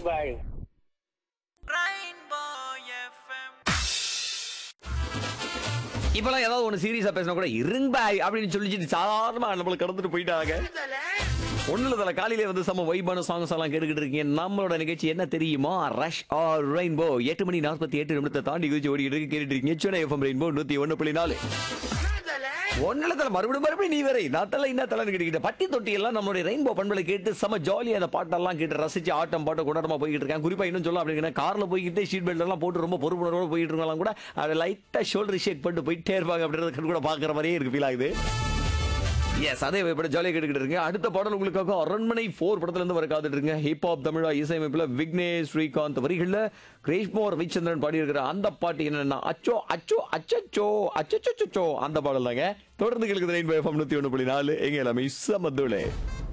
பாய் இப்பெல்லாம் ஏதாவது ஒன்று சீரியஸா பேசினா கூட இருங்க பாய் அப்படின்னு சொல்லிட்டு சாதாரணமா நம்மளை கடந்துட்டு போயிட்டாங்க ஒண்ணுல தல காலையிலே வந்து செம்ம வைபான சாங்ஸ் எல்லாம் கேட்டுக்கிட்டு இருக்கீங்க நம்மளோட நிகழ்ச்சி என்ன தெரியுமா ரஷ் ஆர் ரெயின்போ எட்டு மணி நாற்பத்தி எட்டு நிமிடத்தை தாண்டி குதிச்சு ஓடிக்கிட்டு இருக்கு கேட்டுட்டு இருக்கீங்க சென்னை எஃப்எம் ரெயின்போ நூத்தி ஒண்ணு புள்ளி நாலு ஒன்னுல தல மறுபடியும் மறுபடியும் நீ வேற நான் தலை என்ன தலைன்னு கேட்டுக்கிட்ட பட்டி தொட்டி எல்லாம் நம்மளுடைய ரெயின்போ பண்பலை கேட்டு செம ஜாலியா அந்த பாட்டெல்லாம் கேட்டு ரசிச்சு ஆட்டம் பாட்டம் கொண்டாட்டமா போய்கிட்டு இருக்கேன் குறிப்பா இன்னும் சொல்ல அப்படின்னா கார்ல போய்கிட்டு சீட் பெல்ட் எல்லாம் போட்டு ரொம்ப பொறுப்புணர்வோட போயிட்டு இருக்கலாம் கூட அதை லைட்டா ஷோல்டர் ஷேக் பண்ணிட்டு போயிட்டே இருப்பாங்க அப்படின்றத கண் கூட பாக்குற மாதிரியே இருக்கு ஃபீல் ஆகுது எஸ் அதே இப்படி ஜாலியாக கேட்டுக்கிட்டு இருக்கீங்க அடுத்த பாடல் உங்களுக்காக அரண்மனை ஃபோர் படத்துல இருந்து வர காத்துட்டு இருங்க ஹிப் ஹாப் தமிழா இசையமைப்புல விக்னேஷ் ஸ்ரீகாந்த் வரிகள்ல கிரேஷ்மோ ரவிச்சந்திரன் பாடியிருக்கிற அந்த பாட்டு என்னன்னா அச்சோ அச்சோ அச்சச்சோ அச்சச்சோ அந்த பாடல் தாங்க தொடர்ந்து கேட்குது ரெயின்போ எஃப்எம் நூத்தி ஒன்று புள்ளி நாலு எங்க எல்லாமே சமத்துளே